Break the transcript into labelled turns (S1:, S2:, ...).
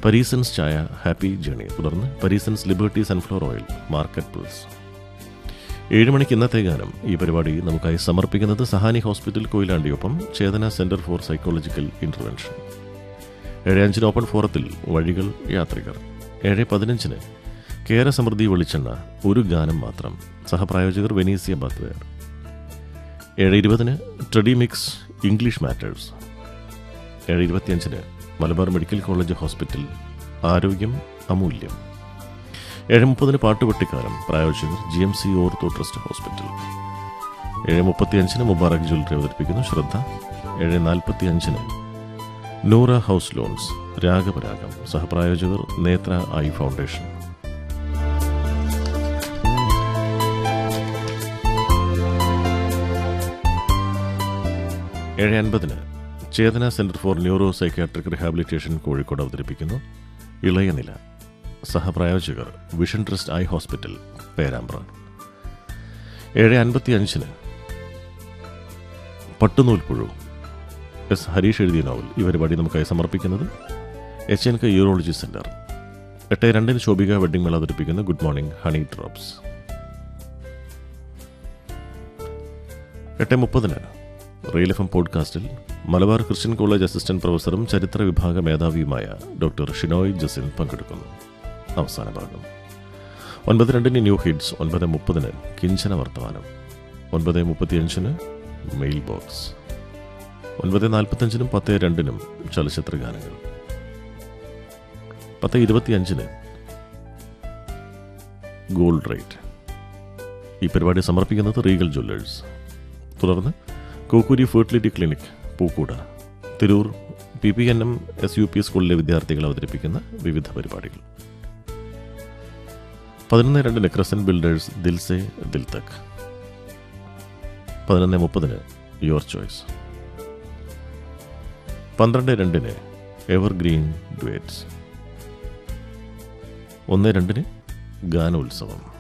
S1: പരീസൻസ് ചായ happy journey തുടർന്ന് Parisons liberty sunflower oil market plus ഏഴ് മണിക്ക് ഇന്നത്തെ ഗാനം ഈ പരിപാടി നമുക്കായി സമർപ്പിക്കുന്നത് സഹാനി ഹോസ്പിറ്റൽ കൊയിലാണ്ടിയൊപ്പം Chethana centre for psychological intervention ഏഴ് അഞ്ചിന് ഓപ്പൺ ഫോറത്തിൽ വഴികൾ യാത്രികർ ഏഴ് പതിനഞ്ചിന് കേര സമൃദ്ധി വെളിച്ചെണ്ണ ഒരു ഗാനം മാത്രം സഹപ്രായോജകർ വെനീസിയ ബാത്വെയർ ഏഴ് ഇരുപതിന് ട്രെഡി മിക്സ് ഇംഗ്ലീഷ് മാറ്റേഴ്സ് ഏഴ് ഇരുപത്തിയഞ്ചിന് മലബാർ മെഡിക്കൽ കോളേജ് ഹോസ്പിറ്റൽ ആരോഗ്യം അമൂല്യം ഏഴ് മുപ്പതിന് പാട്ടുപെട്ടിക്കാലം പ്രായോജകർ G M C ortho trust hospital ഏഴ് മുപ്പത്തിയഞ്ചിന് മുബാറക് ജ്വല്ലറി അവതരിപ്പിക്കുന്നു ശ്രദ്ധ ഏഴ് നാൽപ്പത്തി അഞ്ചിന് നൂറ ഹൗസ് ലോൺസ് രാഗപരാഗം സഹപ്രായോജകർ നേത്ര ഐ ഫൗണ്ടേഷൻ ഏഴ് അൻപതിന് Chethana centre for neuro psychiatric rehabilitation Kozhikode അവതരിപ്പിക്കുന്നു ഇളയനില സഹപ്രായോജകർ vision trust eye hospital Perambra ഏഴ് അൻപത്തി അഞ്ചിന് പട്ടുനൂൽപ്പുഴു എസ് ഹരീഷ് എഴുതിയ നോവൽ ഈ പരിപാടി നമുക്കായി സമർപ്പിക്കുന്നത് H N K urology centre എട്ട് രണ്ടിന് ശോഭിക വെഡിംഗ് മേള അവതരിപ്പിക്കുന്ന ഗുഡ് മോർണിംഗ് ഹണി ഡ്രോപ്സ് എട്ട് മുപ്പതിന് റെയിൽ എഫ് എം പോഡ്കാസ്റ്റിൽ മലബാർ ക്രിസ്ത്യൻ കോളേജ് അസിസ്റ്റന്റ് പ്രൊഫസറും ചരിത്ര വിഭാഗ മേധാവിയുമായ ഡോക്ടർ ഷിനോയ് ജസിൻ പങ്കെടുക്കുന്നു അവസാന ഭാഗം ഒൻപത് രണ്ടിന് ന്യൂ ഹിറ്റ്സ് ഒൻപത് മുപ്പതിന് കിഞ്ചന വർത്തമാനം ഒൻപത് മുപ്പത്തിയഞ്ചിന് മെയിൽ ബോക്സ് ഒൻപത് നാൽപ്പത്തഞ്ചിനും പത്ത് രണ്ടിനും ചലച്ചിത്ര ഗാനങ്ങൾ പത്ത് ഇരുപത്തിയഞ്ചിന് ഗോൾഡ് റേറ്റ് ഈ പരിപാടി സമർപ്പിക്കുന്നത് റീഗൽ ജ്വല്ലേഴ്സ് തുടർന്ന് കോക്കൂരി ഫെർട്ടിലിറ്റി ക്ലിനിക് പൂക്കൂട Tirur P P N M S U P സ്കൂളിലെ വിദ്യാർത്ഥികൾ അവതരിപ്പിക്കുന്ന വിവിധ പരിപാടികൾ പതിനൊന്ന് രണ്ടിന് ക്രസൻ ബിൽഡേഴ്സ് ദിൽസെ ദിൽ തക് പതിനൊന്ന് മുപ്പതിന് യുവർ ചോയ്സ് പന്ത്രണ്ട് രണ്ടിന് എവർഗ്രീൻ ഡുവേറ്റ്സ് ഒന്ന് രണ്ടിന് ഗാനോത്സവം